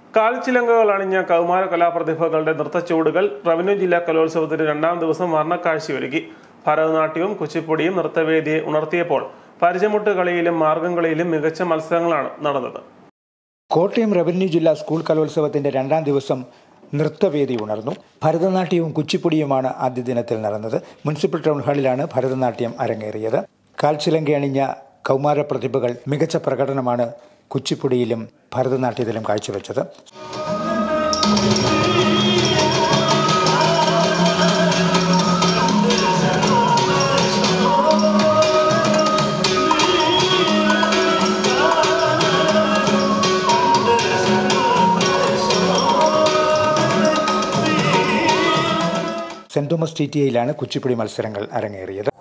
കാൽച്ചിലങ്കകൾ അണിഞ്ഞ കൗമാര കലാപ്രതിഭകളുടെ നൃത്തച്ചുവടുകൾ റവന്യൂ ജില്ലാ കലോത്സവത്തിന് രണ്ടാം ദിവസം വർണ്ണക്കാഴ്ചയൊരുക്കി ഭരതനാട്യവും കുച്ചിപ്പുടിയും നൃത്തവേദിയെ ഉണർത്തിയപ്പോൾ പരിചമുട്ട് കളിയിലും മാർഗം കളിയിലും മികച്ച മത്സരങ്ങളാണ് നടന്നത് കോട്ടയം റവന്യൂ ജില്ലാ സ്കൂൾ കലോത്സവത്തിന്റെ രണ്ടാം ദിവസം നൃത്തവേദി ഉണർന്നു ഭരതനാട്യവും കുച്ചിപ്പുടിയുമാണ് ആദ്യ ദിനത്തിൽ നടന്നത് മുനിസിപ്പൽ ടൗൺ ഹാളിലാണ് ഭരതനാട്യം അരങ്ങേറിയത് കാൽച്ചിലങ്ക അണിഞ്ഞ കൗമാര പ്രതിഭകൾ മികച്ച പ്രകടനമാണ് കുച്ചിപ്പുടിയിലും ഭരതനാട്യത്തിലും കാഴ്ചവെച്ചത് സെന്റ് തോമസ് ടി ടി ഐയിലാണ് കുച്ചിപ്പുടി മത്സരങ്ങൾ അരങ്ങേറിയത്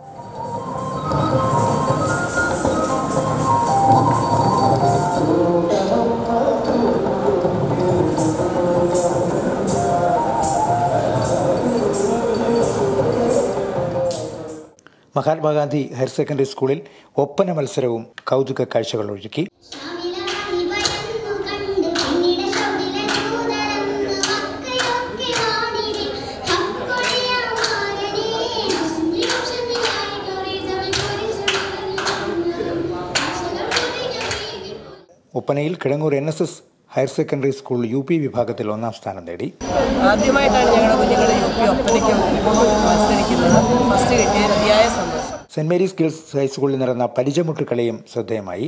മഹാത്മാഗാന്ധി ഹയർ സെക്കൻഡറി സ്കൂളിൽ ഒപ്പന മത്സരവും കൗതുക കാഴ്ചകൾ ഒരുക്കി ശാമിലായി വരുന്നു കണ്ട് പിന്നീട് ശൗരിലെന്നു നടന്നു അക്കയൊക്കെ വാണിരെ ഹക്കൊടിയാമാരനെ നിമിഷമില്ലായി ഗൗരീസമൻ ഒപ്പനയിൽ Kidangoor N S S higher secondary school U P വിഭാഗത്തിൽ ഒന്നാം സ്ഥാനം നേടി ആദ്യമായിട്ടാണ് ഞങ്ങളുടെ കുഞ്ഞുങ്ങൾ യു പി ഒപ്പനയ്ക്കും മത്സരിക്കുന്നത് ഫസ്റ്റ് കിട്ടിയ അതിയായ സന്തോഷം സെന്റ് മേരീസ് ഗേൾസ് ഹൈസ്കൂളിൽ നടന്ന പരിചമുട്ട് കളിയും ശ്രദ്ധേയമായി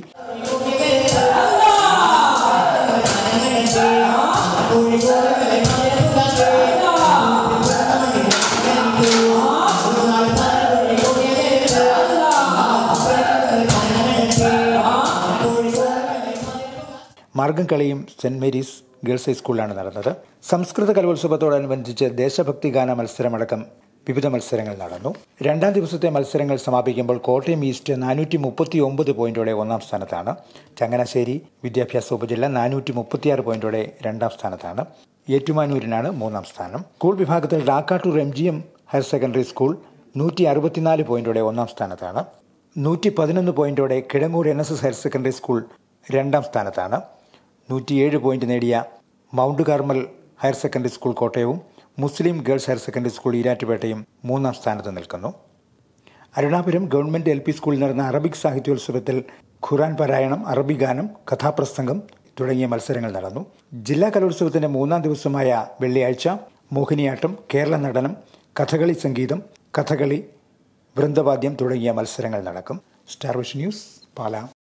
മാർഗം കളിയും സെന്റ് മേരീസ് ഗേൾസ് ഹൈസ്കൂളിലാണ് നടന്നത് സംസ്കൃത കലോത്സവത്തോടനുബന്ധിച്ച് ദേശഭക്തി ഗാന മത്സരമടക്കം വിവിധ മത്സരങ്ങൾ നടന്നു രണ്ടാം ദിവസത്തെ മത്സരങ്ങൾ സമാപിക്കുമ്പോൾ കോട്ടയം ഈസ്റ്റ് നാനൂറ്റി മുപ്പത്തി ഒമ്പത് പോയിന്റോടെ ഒന്നാം സ്ഥാനത്താണ് ചങ്ങനാശ്ശേരി വിദ്യാഭ്യാസ ഉപജില്ല നാനൂറ്റി മുപ്പത്തിയാറ് പോയിന്റോടെ രണ്ടാം സ്ഥാനത്താണ് ഏറ്റുമാനൂരിനാണ് മൂന്നാം സ്ഥാനം സ്കൂൾ വിഭാഗത്തിൽ Rakkattoor M G M higher secondary school നൂറ്റി അറുപത്തിനാല് പോയിന്റോടെ ഒന്നാം സ്ഥാനത്താണ് നൂറ്റി പതിനൊന്ന് പോയിന്റോടെ Kidangoor N S S higher secondary school രണ്ടാം സ്ഥാനത്താണ് നൂറ്റിയേഴ് പോയിന്റ് നേടിയ Mount Carmel higher secondary school കോട്ടയവും Muslim girls higher secondary school ഈരാറ്റുപേട്ടയും മൂന്നാം സ്ഥാനത്ത് നിൽക്കുന്നു അരുണാപുരം ഗവൺമെന്റ് എൽ പി സ്കൂളിൽ നടന്ന അറബിക് സാഹിത്യോത്സവത്തിൽ ഖുറാൻ പാരായണം അറബി ഗാനം കഥാപ്രസംഗം തുടങ്ങിയ മത്സരങ്ങൾ നടന്നു ജില്ലാ കലോത്സവത്തിന്റെ മൂന്നാം ദിവസമായ വെള്ളിയാഴ്ച മോഹിനിയാട്ടം കേരള നടനം കഥകളി സംഗീതം കഥകളി വൃന്ദവാദ്യം തുടങ്ങിയ മത്സരങ്ങൾ നടക്കും സ്റ്റാർ വിഷൻ ന്യൂസ് പാലാ